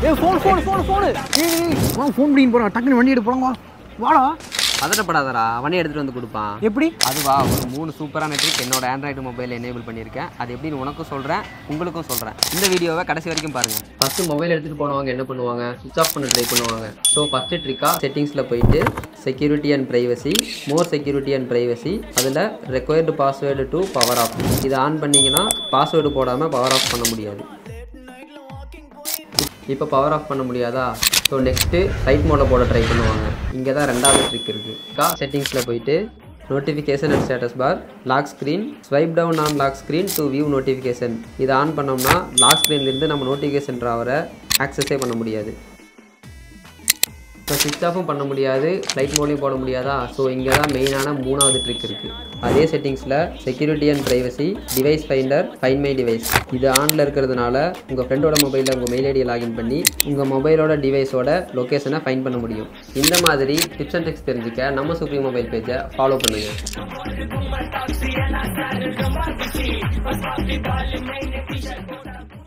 ஏய் phone phone phone phone ஏய் வா ஃபோன் பண்ணிட்டு போறா டக்குனு வண்டி எடுத்து போலாம் வா வாடா பதட்டப்படாதடா அவனே எடுத்துகிட்டு வந்து கொடுப்பான் எப்படி அதுவா ஒரு மூணு சூப்பரான ட்ரிக் என்னோட ஆண்ட்ராய்டு மொபைலில் எனேபிள் பண்ணியிருக்கேன் அது எப்படின்னு உனக்கும் சொல்கிறேன் உங்களுக்கும் சொல்கிறேன் இந்த வீடியோவை கடைசி வரைக்கும் பாருங்கள் ஃபஸ்ட்டு மொபைல் எடுத்துகிட்டு போனவங்க என்ன பண்ணுவாங்க சுவிச் ஆஃப் பண்ண ட்ரை பண்ணுவாங்க ஸோ ஃபஸ்ட்டு ட்ரிக்காக செட்டிங்ஸில் போயிட்டு security and privacy more security and privacy அதில் required password to power off இதை ஆன் பண்ணிங்கன்னா பாஸ்வேர்டு போடாமல் பவர் ஆஃப் பண்ண முடியாது இப்போ பவர் ஆஃப் பண்ண முடியாதா ஸோ நெக்ஸ்ட்டு ரைட் மோடில் போட ட்ரை பண்ணுவாங்க இங்கே தான் ரெண்டாவது ட்ரிக் இருக்குது கா செட்டிங்ஸில் போயிட்டு notification and status bar lock screen swipe down on lock screen to view notification இதை ஆன் பண்ணோம்னா லாக் ஸ்க்ரீன்லேருந்து நம்ம நோட்டிஃபிகேஷன் ட்ராவரை ஆக்சஸே பண்ண முடியாது இப்போ ஸ்விட்ச் ஆஃபும் பண்ண முடியாது ஃப்ளைட் மோட்லையும் போட முடியாதா ஸோ இங்கே தான் மெயினான மூணாவது ட்ரிக் இருக்குது அதே செட்டிங்ஸில் security and privacy device finder find my device இது ஆனில் இருக்கிறதுனால உங்கள் ஃப்ரெண்டோட மொபைலில் உங்கள் மெயில் ஐடியை லாகின் பண்ணி உங்கள் மொபைலோட டிவைஸோட லொக்கேஷனை ஃபைன் பண்ண முடியும் இந்த மாதிரி டிப்ஸ் அண்ட் ட்ரிக்ஸ் தெரிஞ்சுக்க நம்ம சுப்ரீம் மொபைல் பேஜை ஃபாலோ பண்ணுங்கள்